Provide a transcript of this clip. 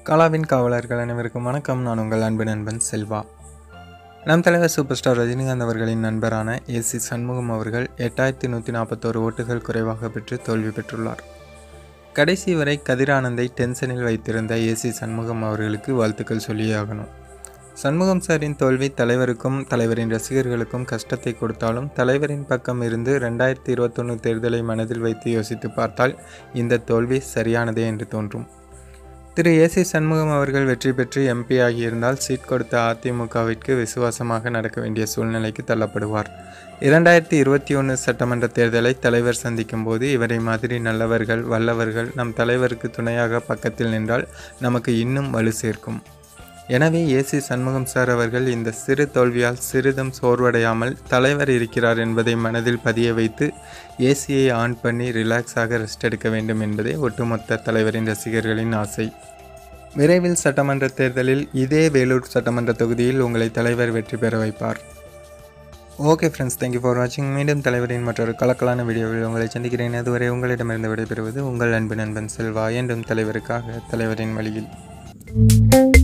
கலாவின் காவலர்கள் அனைவருக்கும் வணக்கம் நான் உங்கள் அன்பு நண்பன் செல்வா நம் தலைவர் சூப்பர் ஸ்டார் ரஜினிகாந்த் அவர்களின் நண்பரான ஏசி சண்முகம் அவர்கள் எட்டாயிரத்தி நூற்றி நாற்பத்தோரு ஓட்டுகள் குறைவாக பெற்று தோல்வி பெற்றுள்ளார் கடைசி வரை கதிரானந்தை டென்ஷனில் வைத்திருந்த ஏசி சண்முகம் அவர்களுக்கு வாழ்த்துக்கள் சொல்லியே ஆகணும் சண்முகம் சாரின் தோல்வி தலைவருக்கும் தலைவரின் ரசிகர்களுக்கும் கஷ்டத்தை கொடுத்தாலும் தலைவரின் பக்கம் இருந்து ரெண்டாயிரத்தி இருபத்தொன்று தேர்தலை மனதில் வைத்து யோசித்து பார்த்தால் இந்த தோல்வி சரியானதே என்று தோன்றும் திரு ஏசி சண்முகம் அவர்கள் வெற்றி பெற்று எம்பி ஆகியிருந்தால் சீட் கொடுத்த அதிமுகவிற்கு விசுவாசமாக நடக்க வேண்டிய சூழ்நிலைக்கு தள்ளப்படுவார் இரண்டாயிரத்தி இருபத்தி ஒன்று சட்டமன்ற தேர்தலை தலைவர் சந்திக்கும் போது இவரை மாதிரி நல்லவர்கள் வல்லவர்கள் நம் தலைவருக்கு துணையாக பக்கத்தில் நின்றால் நமக்கு இன்னும் வலு சேர்க்கும் எனவே ஏசி சண்முகம் சார் அவர்கள் இந்த சிறு தோல்வியால் சிறிதும் சோர்வடையாமல் தலைவர் இருக்கிறார் என்பதை மனதில் பதிய வைத்து ஏசியை ஆன் பண்ணி ரிலாக்ஸாக ரெஸ்ட் எடுக்க வேண்டும் என்பதே ஒட்டுமொத்த தலைவரின் ரசிகர்களின் ஆசை விரைவில் சட்டமன்ற தேர்தலில் இதே வேலூர் சட்டமன்ற தொகுதியில் உங்களை தலைவர் வெற்றி பெற வைப்பார் ஓகே ஃப்ரெண்ட்ஸ் தேங்க்யூ ஃபார் வாட்சிங் மீண்டும் தலைவரின் மற்றொரு கலக்கலான வீடியோவில் உங்களை சந்திக்கிறேன் அதுவரை உங்களிடமிருந்து விடைபெறுவது உங்கள் அன்பு நண்பன் செல்வா என்றும் தலைவருக்காக தலைவரின் வழியில்